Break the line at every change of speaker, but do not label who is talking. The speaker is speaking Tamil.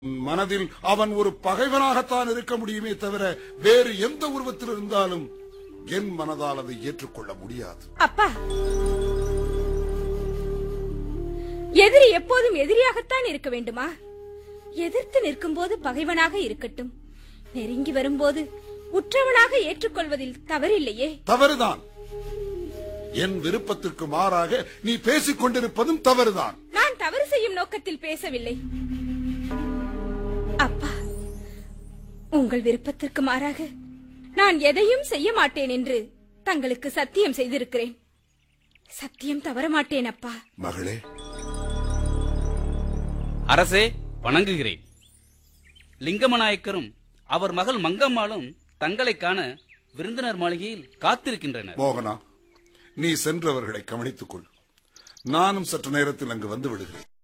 மனதில் அவன் ஒரு பகைவனாகத்தான் இருக்க முடியுமே தவிர வேறு எந்த உருவத்தில் இருந்தாலும் என் மனதால் அதை ஏற்றுக்கொள்ள முடியாது
அப்பா எதிரி எப்போதும் எதிரியாகத்தான் இருக்க வேண்டுமா எதிர்த்து நிற்கும்போது பகைவனாக இருக்கட்டும் நெருங்கி வரும்போது உற்றவனாக ஏற்றுக்கொள்வதில் தவறில்லையே
தவறுதான் என் விருப்பத்திற்கு மாறாக நீ பேசிக் கொண்டிருப்பதும் தவறுதான்
நான் தவறு செய்யும் நோக்கத்தில் பேசவில்லை அப்பா உங்கள் விருப்பத்திற்கு மாறாக நான் எதையும் செய்ய மாட்டேன் என்று தங்களுக்கு சத்தியம் செய்திருக்கிறேன் சத்தியம் தவற மாட்டேன் அப்பா
மகளே
அரசே வணங்குகிறேன் லிங்கமநாயக்கரும் அவர் மகள் மங்கம்மாளும் தங்களை காண விருந்தினர் மாளிகையில் காத்திருக்கின்றனர்
மோகனா நீ சென்றவர்களை கவனித்துக் கொள் நானும் சற்று நேரத்தில் அங்கு வந்து விடுகிறேன்